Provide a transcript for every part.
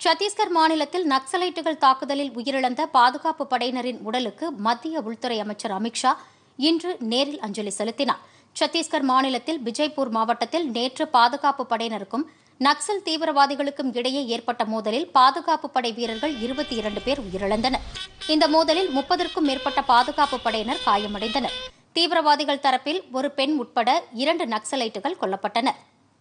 சத்தீஸ்கர் மாநிலத்தில் நக்சலைட்டுகள் தாக்குதலில் உயிரிழந்த பாதுகாப்பு படையினரின் உடலுக்கு மத்திய உள்துறை அமைச்சர் அமித்ஷா இன்று நேரில் அஞ்சலி செலுத்தினார் சத்தீஸ்கர் மாநிலத்தில் பிஜய்பூர் மாவட்டத்தில் நேற்று பாதுகாப்பு படையினருக்கும் நக்சல் தீவிரவாதிகளுக்கும் இடையே ஏற்பட்ட மோதலில் பாதுகாப்பு படை வீரர்கள் இருபத்தி இரண்டு பேர் உயிரிழந்தனர் இந்த மோதலில் முப்பதற்கும் மேற்பட்ட பாதுகாப்பு படையினர் காயமடைந்தனர் தீவிரவாதிகள் தரப்பில் ஒரு பெண் உட்பட இரண்டு நக்சலைட்டுகள் கொல்லப்பட்டனர்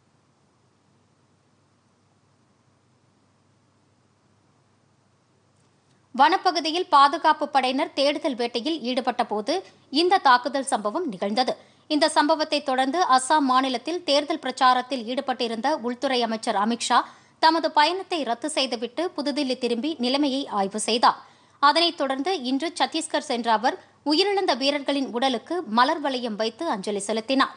வனப்பகுதியில் பாதுகாப்பு படையினர் தேடுதல் வேட்டையில் ஈடுபட்ட போது இந்த தாக்குதல் சம்பவம் நிகழ்ந்தது இந்த சம்பவத்தை தொடர்ந்து அஸ்ஸாம் மாநிலத்தில் தேர்தல் பிரச்சாரத்தில் ஈடுபட்டிருந்த உள்துறை அமைச்சர் அமித்ஷா தமது பயணத்தை ரத்து செய்துவிட்டு புதுதில்லி திரும்பி நிலைமையை ஆய்வு செய்தார் அதனைத் தொடர்ந்து இன்று சத்தீஸ்கர் சென்ற அவர் உயிரிழந்த வீரர்களின் உடலுக்கு மலர் வளையம் வைத்து அஞ்சலி செலுத்தினார்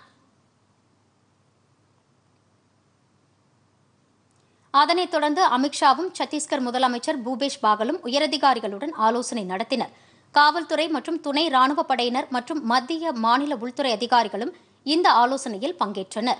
அதனைத் தொடர்ந்து அமித்ஷாவும் சத்தீஸ்கர் முதலமைச்சர் பூபேஷ் பாகலும் உயரதிகாரிகளுடன் ஆலோசனை நடத்தினர் காவல்துறை மற்றும் துணை ராணுவப் படையினர் மற்றும் மத்திய மாநில உள்துறை அதிகாரிகளும் இந்த ஆலோசனையில் பங்கேற்றனர்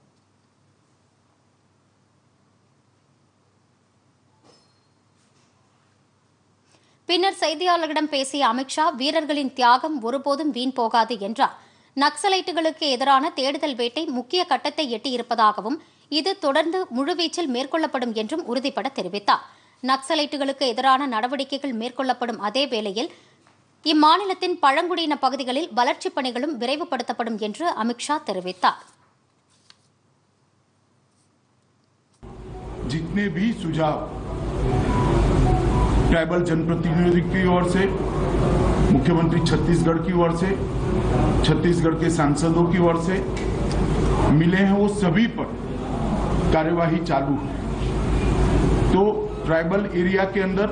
பின்னர் செய்தியாளர்களிடம் பேசிய அமித்ஷா வீரர்களின் தியாகம் ஒருபோதும் வீண் போகாது என்றார் நக்சலைட்டுகளுக்கு எதிரான தேடுதல் வேட்டை முக்கிய கட்டத்தை எட்டியிருப்பதாகவும் இது தொடர்ந்து முழுவீச்சில் மேற்கொள்ளப்படும் என்றும் உறுதிபட தெரிவித்தார் நக்சலைட்டுகளுக்கு எதிரான நடவடிக்கைகள் மேற்கொள்ளப்படும் அதே வேளையில் இம்மாநிலத்தின் பழங்குடியின பகுதிகளில் வளர்ச்சிப் பணிகளும் விரைவுபடுத்தப்படும் என்று அமித்ஷா தெரிவித்தார் जितने भी सुझाव ट्राइबल जनप्रतिनिधि की ओर से मुख्यमंत्री छत्तीसगढ़ की ओर से छत्तीसगढ़ के सांसदों की ओर से मिले हैं वो सभी पर कार्यवाही चालू है तो ट्राइबल एरिया के अंदर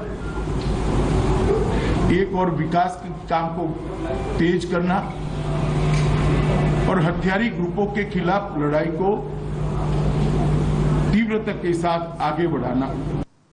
एक और विकास के काम को तेज करना और हथियारी ग्रुपों के खिलाफ लड़ाई को तीव्रता के साथ आगे बढ़ाना